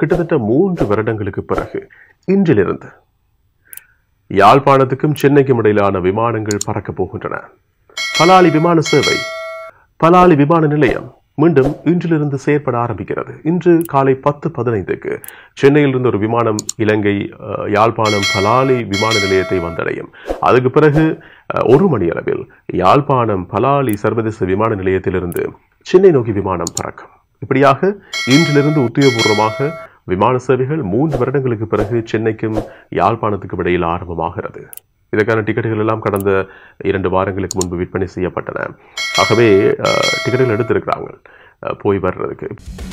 கிட்டத்தட்ட மூன்று வருடங்களுக்கு பிறகு இன்றிலிருந்து யாழ்ப்பாணத்துக்கும் சென்னைக்கும் இடையிலான விமானங்கள் பறக்கப் போகின்றன பலாலி விமான சேவை பலாலி விமான நிலையம் மீண்டும் இன்றிலிருந்து செயற்பட ஆரம்பிக்கிறது இன்று காலை பத்து பதினைந்துக்கு சென்னையிலிருந்து ஒரு விமானம் இலங்கை அஹ், யாழ்ப்பாணம் பலாலி விமான நிலையத்தை வந்தடையும் அதுக்கு பிறகு அஹ், ஒரு மணி அளவில் யாழ்ப்பாணம் பலாலி சர்வதேச விமான நிலையத்திலிருந்து சென்னை நோக்கி விமானம் பறக்கும் இப்படியாக இன்றிலிருந்து உத்தியோகபூர்வமாக விமான சேவைகள் மூன்று வருடங்களுக்கு பிறகு சென்னைக்கும் யாழ்ப்பாணத்துக்கும் இடையில் ஆரம்பமாகிறது இதற்கான டிக்கெட்டுகள் எல்லாம் கடந்த இரண்டு வாரங்களுக்கு முன்பு விற்பனை செய்யப்பட்டன ஆகவே அஹ், டிக்கெட்டுகள் எடுத்திருக்கிறாங்க அஹ், போய் வர்றதுக்கு